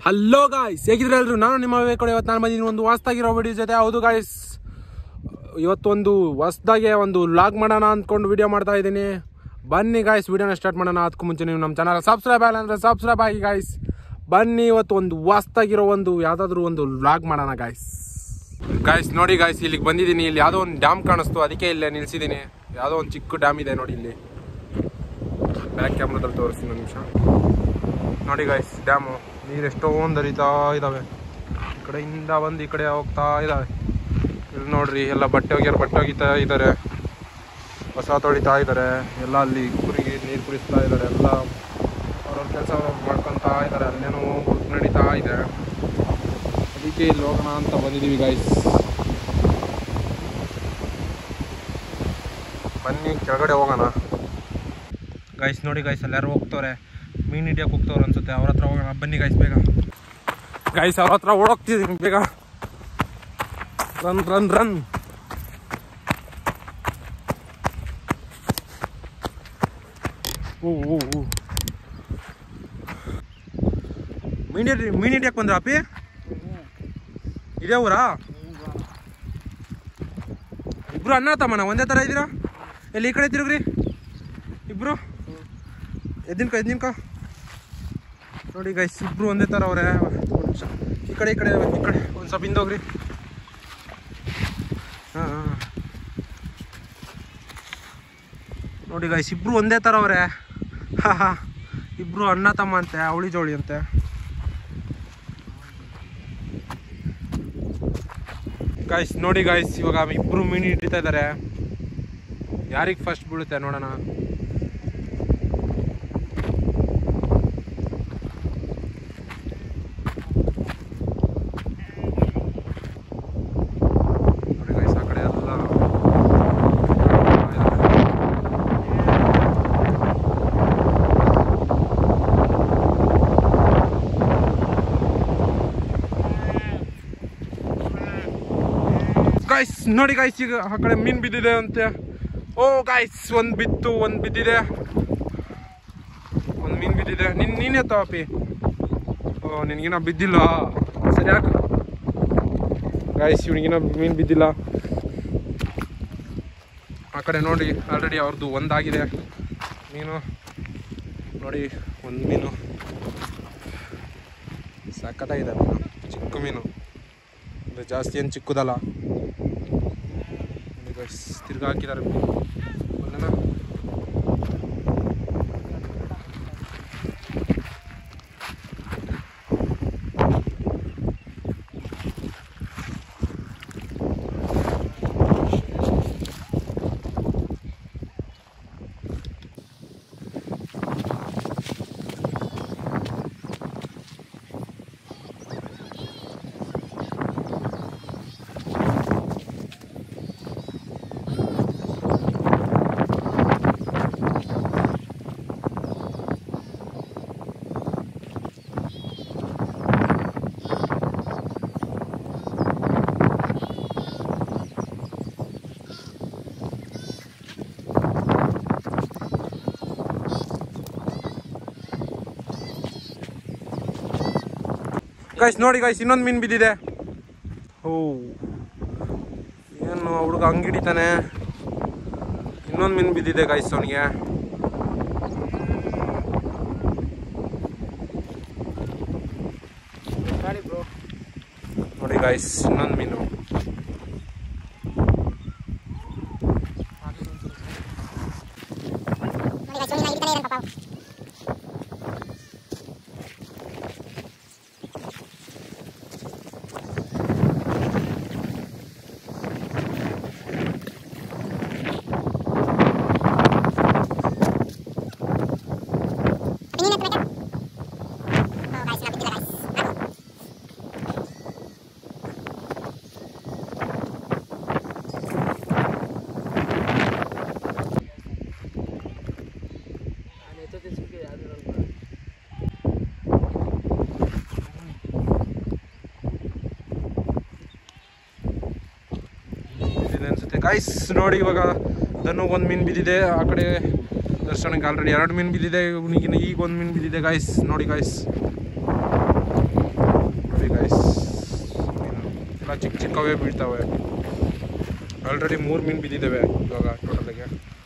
Hello guys ಹೇಗಿದ್ರೆ ಎಲ್ರು ನಾನು ನಿಮ್ಮ ಕಡೆ ಇವತ್ತು ನಾನು ಬಂದಿದ್ದೀನಿ ಒಂದು ಹೊಸ್ದಾಗಿರೋ ವಿಡಿಯೋ ಜೊತೆ ಹೌದು ಗಾಯ್ಸ್ ಇವತ್ತೊಂದು ಹೊಸ್ದಾಗೆ ಒಂದು ಲಾಗ್ ಮಾಡೋಣ ಅಂದ್ಕೊಂಡು ವಿಡಿಯೋ ಮಾಡ್ತಾ ಇದ್ದೀನಿ ಬನ್ನಿ ಗಾಯ್ಸ್ ವಿಡಿಯೋನ ಸ್ಟಾರ್ಟ್ ಮಾಡೋಣ ಅದಕ್ಕೂ ಮುಂಚೆ ನೀವು ನಮ್ಮ ಚಾನಲ್ ಸಬ್ಸ್ಕ್ರೈಬ್ ಆಗಿಲ್ಲ ಅಂದರೆ ಸಬ್ಸ್ಕ್ರೈಬ್ ಆಗಿ ಗಾಯ್ಸ್ ಬನ್ನಿ ಇವತ್ತು ಒಂದು ಹೊಸ್ದಾಗಿರೋ ಒಂದು ಯಾವುದಾದ್ರೂ ಒಂದು ಲಾಗ್ ಮಾಡೋಣ ಗಾಯ್ಸ್ ಗಾಯ್ಸ್ ನೋಡಿ ಗಾಯ್ಸ್ ಇಲ್ಲಿಗೆ ಬಂದಿದ್ದೀನಿ ಇಲ್ಲಿ ಯಾವುದೋ ಒಂದು ಡ್ಯಾಮ್ ಕಾಣಿಸ್ತು ಅದಕ್ಕೆ ಇಲ್ಲೇ ನಿಲ್ಸಿದ್ದೀನಿ ಯಾವುದೋ ಒಂದು ಚಿಕ್ಕ ಡ್ಯಾಮ್ ಇದೆ ನೋಡಿ ಇಲ್ಲಿ ಬ್ಯಾಕ್ ಕ್ಯಾಮ್ರಾದಲ್ಲಿ ತೋರಿಸ್ತೀನಿ ಒಂದು ನಿಮಿಷ ನೋಡಿ ಗಾಯ್ಸ್ ಡ್ಯಾಮು ನೀರು ಎಷ್ಟೊಂದು ಹರಿತಾ ಇದ್ದಾವೆ ಈ ಕಡೆಯಿಂದ ಬಂದು ಈ ಕಡೆ ಹೋಗ್ತಾ ಇದ್ದಾವೆ ಇಲ್ಲಿ ನೋಡ್ರಿ ಎಲ್ಲ ಬಟ್ಟೆ ಒಗ್ಯಾರ ಬಟ್ಟೆ ಒಗಿತಾ ಇದ್ದಾರೆ ಹೊಸ ತೊಳಿತಾ ಇದ್ದಾರೆ ಎಲ್ಲ ಅಲ್ಲಿ ಕುರಿಗೆ ನೀರು ಕುಡಿಸ್ತಾ ಇದ್ದಾರೆ ಎಲ್ಲ ಅವ್ರವ್ರ ಕೆಲಸ ಮಾಡ್ಕೊತಾ ಇದ್ದಾರೆ ಅಲ್ಲೇನೋ ವರ್ಕ್ ನಡೀತಾ ಇದೆ ಅದಕ್ಕೆ ಇಲ್ಲಿ ಹೋಗೋಣ ಅಂತ ಬಂದಿದ್ದೀವಿ ಗಾಯ್ಸ್ ಬನ್ನಿ ಕೆಳಗಡೆ ಹೋಗೋಣ ಗೈಸ್ ನೋಡಿ ಗೈಸ್ ಎಲ್ಲರೂ ಹೋಗ್ತವ್ರೆ ಮೀನ್ ಹಿಡಿಯಕ್ಕೆ ಹೋಗ್ತವ್ರೆ ಅನ್ಸುತ್ತೆ ಅವ್ರ ಹತ್ರ ಹೋಗೋಣ ಬನ್ನಿ ಗೈಸ್ ಬೇಗ ಗೈಸ್ ಅವ್ರ ಹತ್ರ ಓಡೋಗ್ತಿದ್ದೀನಿ ಬೇಗ ರನ್ ರನ್ ರನ್ ಓ ಓ ಓ ಮೀನ್ ಹಿಡಿ ಮೀನ್ ಹಿಡಿಯಕ್ಕೆ ಬಂದ್ರ ಅಪ್ಪಿ ಇದೇ ಊರಾ ಇಬ್ರು ಅಣ್ಣ ತಮ್ಮಣ್ಣ ಒಂದೇ ಥರ ಇದ್ದೀರಾ ಎಲ್ಲಿ ಈ ಕಡೆ ತಿರುಗ್ರಿ ಇಬ್ರು ಎದ್ದಿನ್ಕ ಎದ್ದಿನ್ಕ ನೋಡಿ ಗೈಸ್ ಇಬ್ರು ಒಂದೇ ಥರ ಅವ್ರೆ ಒಂದ್ ನಿಮಿಷ ಈ ಕಡೆ ಈ ಕಡೆ ಈ ಕಡೆ ಒಂದು ಸ್ವಲ್ಪ ಹಿಂದೋಗ್ರಿ ಹಾಂ ಹಾಂ ನೋಡಿ ಗೈಸ್ ಇಬ್ರು ಒಂದೇ ಥರ ಅವ್ರೆ ಹಾ ಹಾ ಇಬ್ರು ಅಣ್ಣ ತಮ್ಮ ಅಂತೆ ಅವಳಿ ಜೋಳಿ ಅಂತೆ ಗಾಯ್ಸ್ ನೋಡಿ ಗಾಯ್ಸ್ ಇವಾಗ ಇಬ್ರು ಮೀನು ಹಿಡಿತಾ ಇದ್ದಾರೆ ಯಾರಿಗೆ ಫಸ್ಟ್ ಬೀಳುತ್ತೆ ನೋಡೋಣ ನೋಡಿ guys, ಆ ಕಡೆ ಎಲ್ಲ ಗಾಯ್ಸ್ ನೋಡಿ ಗಾಯ್ಸ್ ಈಗ ಆ ಕಡೆ ಮೀನ್ ಬಿದ್ದಿದೆ ಅಂತೆ ಓ ಗಾಯ್ಸ್ ಒಂದ್ ಬಿತ್ತು ಒಂದ್ ಬಿದ್ದಿದೆ ಒಂದ್ ಮೀನ್ ಬಿದ್ದಿದೆ ನಿನ್ ನೀನೇ ತಗೋಪಿ ಓ ನಿನ್ಗಿನ ಬಿದ್ದಿಲ್ಲ ಸರಿ ಯಾಕ ಗಾಯ್ಸ್ ಇವನಿಗಿನ ಮೀನ್ ಬಿದ್ದಿಲ್ಲ ಆ ಕಡೆ ನೋಡಿ ಆಲ್ರೆಡಿ ಅವ್ರದ್ದು ಒಂದಾಗಿದೆ ಮೀನು ನೋಡಿ ಒಂದು ಮೀನು ಸಖತ್ತಾಗಿದೆ ಮೀನು ಚಿಕ್ಕ ಮೀನು ಅಂದರೆ ಜಾಸ್ತಿ ಏನು ಚಿಕ್ಕದಲ್ಲ ನೋಡಿ guys, ತಿರ್ಗಾ ಹಾಕಿದ್ದಾರೆ ಮೀನು ಒಳ್ಳೆನಾ? ಗೈಸ್ ನೋಡಿ ಗೈಸ್ ಇನ್ನೊಂದು ಮೀನು ಬಿದ್ದಿದೆ ಓ ಏನು ಹುಡುಗ ಹಂಗೆ ಹಿಡಿತಾನೆ ಇನ್ನೊಂದು ಮೀನು ಬಿದ್ದಿದೆ ಗೈಸ್ ಅವನಿಗೆ ನೋಡಿ ಗೈಸ್ ಇನ್ನೊಂದು ಮೀನು ಬಿದ್ದಿದೆ ಅನ್ಸುತ್ತೆ ಗೈಸ್ ನೋಡಿ ಇವಾಗ ಧನು ಒಂದು ಮೀನು ಬಿದ್ದಿದೆ ಆ ಕಡೆ ದರ್ಶನಕ್ಕೆ ಆಲ್ರೆಡಿ ಎರಡು ಮೀನು ಬಿದ್ದಿದೆ ಇವನಿಗಿನ ಈಗ ಒಂದು ಮೀನು ಬಿದ್ದಿದೆ ಗಾಯ್ಸ್ ನೋಡಿ ಗಾಯ್ಸ್ ಚಿಕ್ಕ ಚಿಕ್ಕವೇ ಬೀಳ್ತವೆ ಆಲ್ರೆಡಿ ಮೂರು ಮೀನು ಬಿದ್ದಿದ್ದಾವೆ ಇವಾಗ ಟೋಟಲಿಗೆ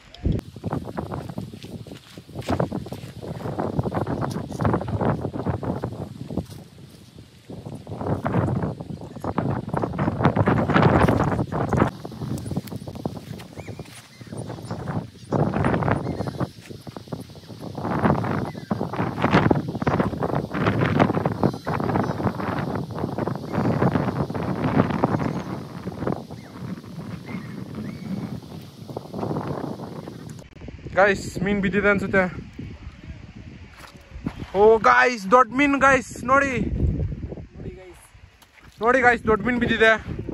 ಗಾಯ್ಸ್ ಮೀನ್ ಬಿದ್ದಿದೆ ಅನ್ಸುತ್ತೆ ಓ ಗಾಯ್ಸ್ ದೊಡ್ಡ ಮೀನ್ ಗಾಯ್ಸ್ ನೋಡಿ ನೋಡಿ ಗಾಯ್ಸ್ ದೊಡ್ಡ ಮೀನ್ ಬಿದ್ದಿದೆ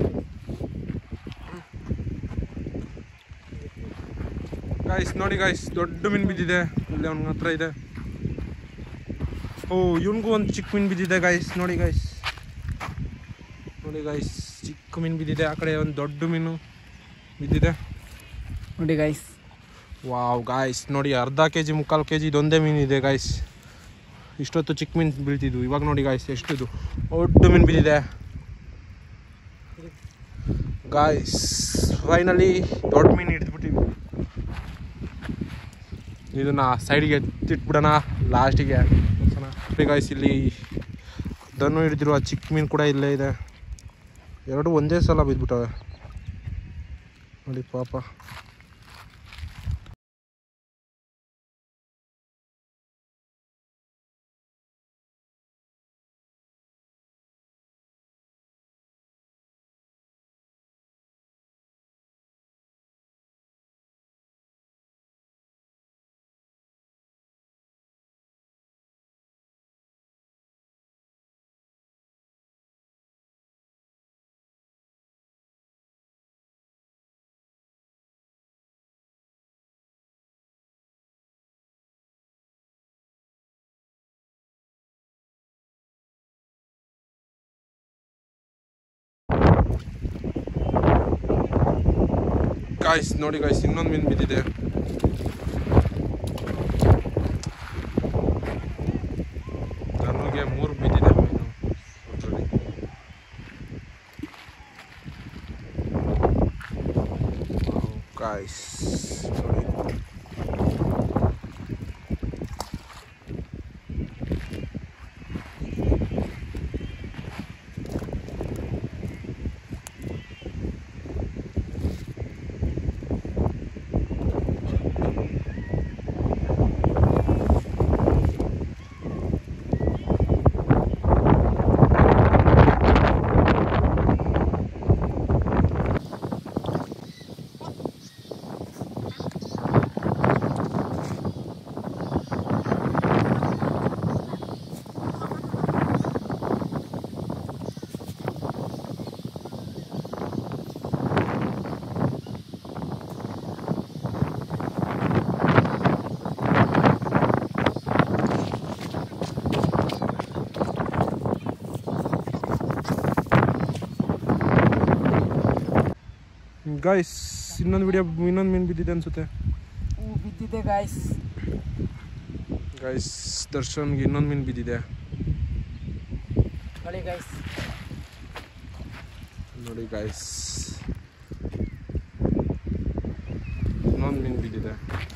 ಗಾಯ್ಸ್ ನೋಡಿ ಗಾಯ್ಸ್ ದೊಡ್ಡ ಮೀನ್ ಬಿದ್ದಿದೆ ಇಲ್ಲಿ ಅವನ ಹತ್ರ ಇದೆ ಓ ಇವನಿಗೂ ಒಂದು ಚಿಕ್ಕ ಮೀನ್ ಬಿದ್ದಿದೆ ಗಾಯ್ಸ್ ನೋಡಿ ಗಾಯ್ಸ್ ನೋಡಿ ಗಾಯ್ಸ್ ಚಿಕ್ಕ ಮೀನ್ ಬಿದ್ದಿದೆ ಆ ಕಡೆ ಒಂದು ದೊಡ್ಡ ಮೀನು ಬಿದ್ದಿದೆ ನೋಡಿ ಗೈಸ್ ವಾವ್ ಗಾಯ್ಸ್ ನೋಡಿ ಅರ್ಧ ಕೆ ಜಿ ಮುಕ್ಕಾಲು ಕೆ ಜಿ ಇದೊಂದೇ ಮೀನು ಇದೆ ಗಾಯ್ಸ್ ಇಷ್ಟೊತ್ತು ಚಿಕ್ಕ ಮೀನು ಬೀಳ್ತಿದ್ವು ಇವಾಗ ನೋಡಿ ಗಾಯ್ಸ್ ಎಷ್ಟಿದು ದೊಡ್ಡ ಮೀನು ಬಿದ್ದಿದೆ ಗಾಯ್ಸ್ ಫೈನಲಿ ದೊಡ್ಡ ಮೀನು ಹಿಡಿದ್ಬಿಟ್ಟಿದ್ವಿ ಇದನ್ನ ಸೈಡ್ಗೆ ಎತ್ತಿಟ್ಬಿಡೋಣ ಲಾಸ್ಟಿಗೆ ಗಾಯ್ಸ್ ಇಲ್ಲಿ ದನ್ನು ಹಿಡಿದಿರುವ ಚಿಕ್ಕ ಮೀನು ಕೂಡ ಇಲ್ಲೇ ಇದೆ ಎರಡು ಒಂದೇ ಸಲ ಬಿದ್ಬಿಟ್ಟವೆ ನೋಡಿ ಪಾಪ ಗಾಯ್ಸ್ ನೋಡಿ ಗಾಯ್ಸ್ ಇನ್ನೊಂದು ಮೀನು ಬಿದ್ದಿದೆ ನನಗೆ ಮೂರು ಬಿದ್ದಿದೆ ಮೀನು ಒಟ್ರಲ್ಲಿ. ವಾವ್, ಗಾಯ್ಸ್ ನೋಡಿ ಗಾಯ್ಸ್ ಇನ್ನೊಂದು ವಿಡಿಯೋ ಇನ್ನೊಂದು ಮೀನು ಬಿದ್ದಿದೆ ಅನ್ಸುತ್ತೆ ಹೂ ಬಿದ್ದಿದೆ ಗಾಯ್ಸ್ ಗಾಯ್ಸ್ ದರ್ಶನ್ಗೆ ಇನ್ನೊಂದು ಮೀನು ಬಿದ್ದಿದೆ ನೋಡಿ ಗಾಯ್ಸ್ ನೋಡಿ ಗಾಯ್ಸ್ ಇನ್ನೊಂದು ಮೀನು ಬಿದ್ದಿದೆ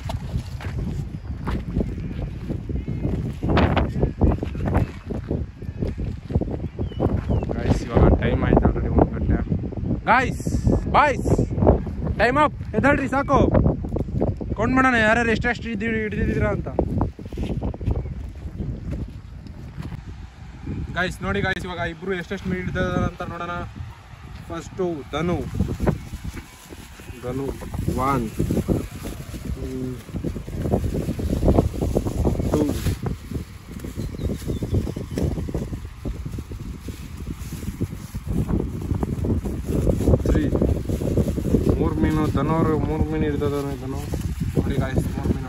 ಗಾಯ್ಸ್ ಇವಾಗ ಟೈಮ್ ಆಯ್ತು ಆಲ್ರೆಡಿ ಒಂದು ಗಂಟೆ ಗಾಯ್ಸ್ ಬಾಯ್ಸ್ ಟೈಮ್ ಅಪ್ ಎದ್ದೇಳ್ರಿ ಸಾಕು ಕೊಂಡ್ ಮಾಡೋಣ ಯಾರ್ಯಾರು ಎಷ್ಟೆಷ್ಟು ಹಿಡಿದಿದ್ದೀರಾ ಅಂತ ಗಾಯ್ಸ್ ನೋಡಿ ಗಾಯ್ಸ್ ಇವಾಗ ಇಬ್ರು ಎಷ್ಟೆಷ್ಟು ಮೀನ್ ಹಿಡಿದಾರ ಅಂತ ನೋಡೋಣ first Dhanu Dhanu one two three ಮೂರು ಮೀನು ಧನೋರು ಮೂರು ಮೀನು ಹಿಡಿದದ ಧನು ನೋಡಿ ಗಾಯ್ಸ್ ಮೂರು ಮೀನು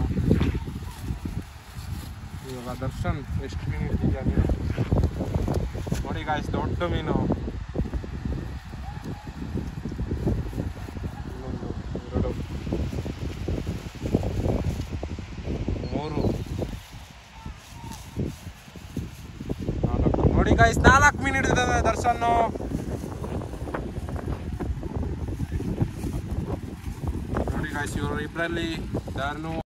ಇವಾಗ ದರ್ಶನ್ ಎಷ್ಟು ಮೀನು ಹಿಡಿದಿದ್ಯಾ ಮೀನು ನೋಡಿ ಗಾಯ್ಸ್ ದೊಡ್ಡ ಮೀನು ಇನ್ನೊಂದು ಎರಡು ಮೂರು ನಾಲ್ಕು ನೋಡಿ ಗಾಯ್ಸ್ ನಾಲ್ಕು ಮೀನು ಹಿಡಿದಿದ್ದಾವೆ ದರ್ಶನ್ ಗಾಯ್ಸ್ ಇವರು ಇಬ್ಬರಲ್ಲಿ ಧರ್ನು